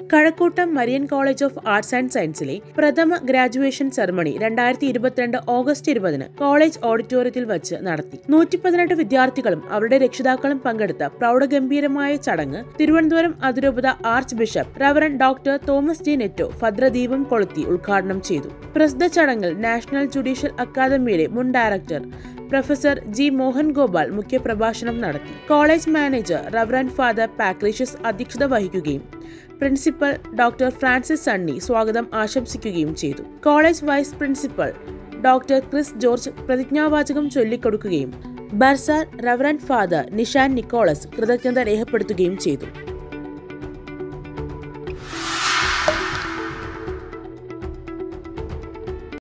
Kazhakkoottam Marian college of arts and സയൻസിലെ പ്രഥമ graduation ceremony രണ്ടായിരത്തി ഇരുപത്തിരണ്ട് ഓഗസ്റ്റ് ഇരുപതിന് കോളേജ് ഓഡിറ്റോറിയത്തിൽ വച്ച് നടത്തി നൂറ്റി പതിനെട്ട് വിദ്യാർത്ഥികളും അവരുടെ രക്ഷിതാക്കളും പങ്കെടുത്ത പ്രൗഢഗംഭീരമായ ചടങ്ങ് തിരുവനന്തപുരം അതിരൂപത archbishop reverend doctor Thomas J Netto ഭദ്രദീപം കൊളുത്തി ഉദ്ഘാടനം ചെയ്തു പ്രസിദ്ധ ചടങ്ങിൽ നാഷണൽ ജുഡീഷ്യൽ അക്കാദമിയുടെ മുൻ director professor G Mohan Gopal മുഖ്യപ്രഭാഷണം നടത്തി college manager reverend father Patricius അധ്യക്ഷത വഹിക്കുകയും പ്രിൻസിപ്പൽ ഡോക്ടർ ഫ്രാൻസിസ് സണ്ണി സ്വാഗതം ആശംസിക്കുകയും ചെയ്തു college vice principal doctor Chris George പ്രതിജ്ഞാവാചകം ചൊല്ലിക്കൊടുക്കുകയും bursar reverend father Nishan Nicholas കൃതജ്ഞത രേഖപ്പെടുത്തുകയും ചെയ്തു